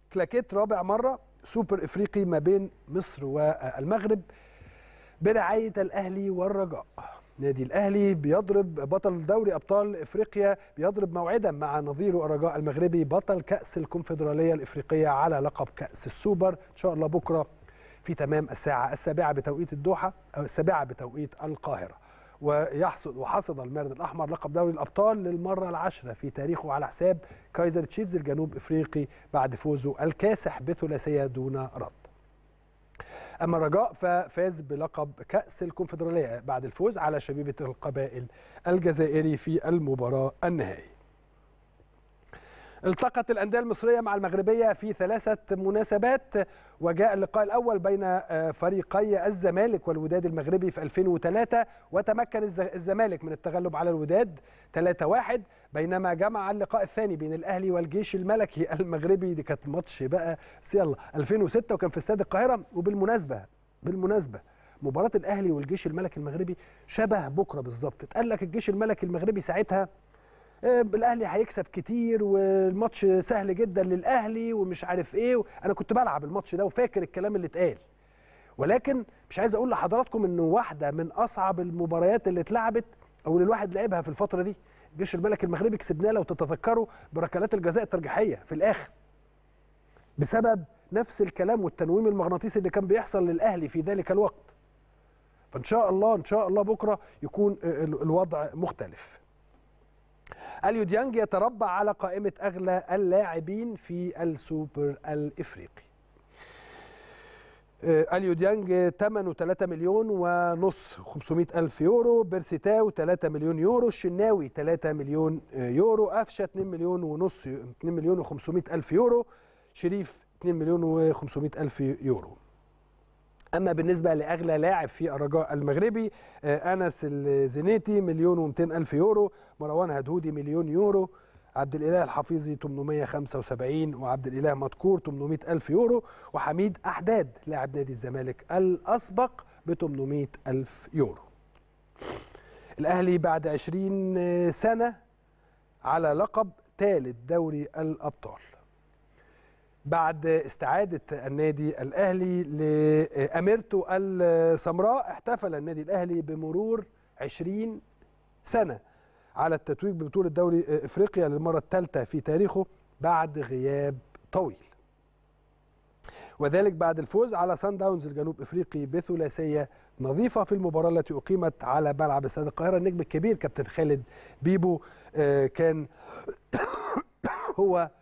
كلاكيت رابع مره سوبر افريقي ما بين مصر والمغرب برعايه الاهلي والرجاء نادي الاهلي بيضرب بطل دوري ابطال افريقيا بيضرب موعدا مع نظيره الرجاء المغربي بطل كاس الكونفدراليه الافريقيه على لقب كاس السوبر ان شاء الله بكره في تمام الساعه السابعه بتوقيت الدوحه او السابعه بتوقيت القاهره ويحصد وحصد المارد الاحمر لقب دوري الابطال للمره العاشره في تاريخه على حساب كايزر تشيفز الجنوب افريقي بعد فوزه الكاسح بثلاثيه دون رد. اما الرجاء ففاز بلقب كاس الكونفدراليه بعد الفوز على شبيبه القبائل الجزائري في المباراه النهائيه. التقت الأندية المصرية مع المغربية في ثلاثة مناسبات وجاء اللقاء الأول بين فريقي الزمالك والوداد المغربي في 2003 وتمكن الزمالك من التغلب على الوداد 3-1 بينما جمع اللقاء الثاني بين الأهلي والجيش الملكي المغربي دي كانت ماتش بقى يلا 2006 وكان في استاد القاهرة وبالمناسبة بالمناسبة مباراة الأهلي والجيش الملكي المغربي شبه بكرة بالظبط اتقال لك الجيش الملكي المغربي ساعتها الاهلي هيكسب كتير والماتش سهل جدا للاهلي ومش عارف ايه انا كنت بلعب الماتش ده وفاكر الكلام اللي اتقال ولكن مش عايز اقول لحضراتكم انه واحده من اصعب المباريات اللي اتلعبت او اللي الواحد لعبها في الفتره دي الجيش الملكي المغربي كسبناه لو تتذكروا بركلات الجزاء الترجيحيه في الاخر بسبب نفس الكلام والتنويم المغناطيسي اللي كان بيحصل للاهلي في ذلك الوقت فان شاء الله ان شاء الله بكره يكون الوضع مختلف اليو ديانج يتربع على قائمة أغلى اللاعبين في السوبر الإفريقي اليو ديانج ثمنه 3 مليون ونص 500 ألف يورو بيرسيتاو 3 مليون يورو الشناوي 3 مليون يورو أفشة 2 مليون ونص 2 مليون و500 ألف يورو شريف 2 مليون و500 ألف يورو اما بالنسبه لاغلى لاعب في الرجاء المغربي انس الزنيتي مليون و200 الف يورو مروان هدهودي مليون يورو عبد الاله الحفيظي 875 وعبد الاله مذكور 800 الف يورو وحميد احداد لاعب نادي الزمالك الاسبق ب 800 الف يورو الاهلي بعد 20 سنه على لقب ثالث دوري الابطال بعد استعادة النادي الأهلي لأميرته السمراء احتفل النادي الأهلي بمرور 20 سنة على التتويج ببطولة دوري إفريقيا للمرة الثالثة في تاريخه بعد غياب طويل وذلك بعد الفوز على سان داونز الجنوب افريقي بثلاثيه نظيفه في المباراه التي اقيمت على ملعب استاد القاهره النجم الكبير كابتن خالد بيبو كان هو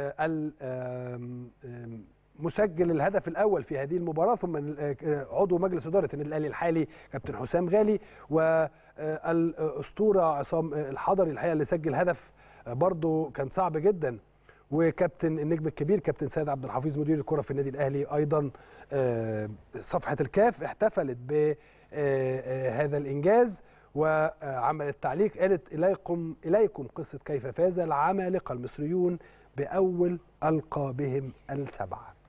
مسجل الهدف الاول في هذه المباراه ثم عضو مجلس اداره النادي الاهلي الحالي كابتن حسام غالي والاسطوره عصام الحضري الحقيقه اللي سجل هدف برضه كان صعب جدا وكابتن النجم الكبير كابتن سيد عبد الحفيظ مدير الكره في النادي الاهلي ايضا صفحه الكاف احتفلت بهذا الانجاز وعملت تعليق قالت اليكم اليكم قصه كيف فاز العمالقه المصريون باول القابهم السبعه